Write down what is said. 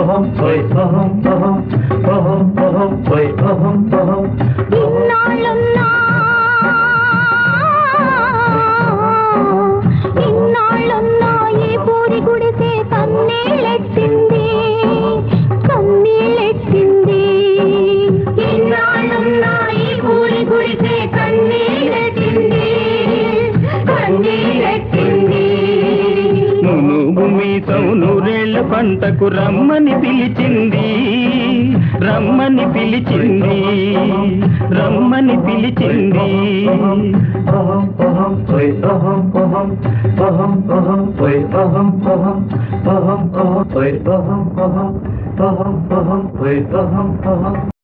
అహం ఓయ్ అహం అహం అహం అహం ఓయ్ అహం అహం ఇన్నాళ్ళున్నా ఇన్నాళ్ళున్నా ఈ పూరి గుడిసే కన్నీళ్ళెట్టింది కన్నీళ్ళెట్టింది ఇన్నాళ్ళున్నా ఈ పూరి గుడిసే కన్నీళ్ళెట్టింది కన్నీళ్ళెట్టింది మును భూమి నూరేళ్ల పంటకు రమ్మని పిలిచింది రమ్మని పిలిచింది రమ్మని పిలిచింది అహం అహం ఓయ్ అహం అహం అహం అహం ఓయ్ అహం అహం అహం అహం ఓయ్ అహం అహం అహం అహం ఓయ్ అహం అహం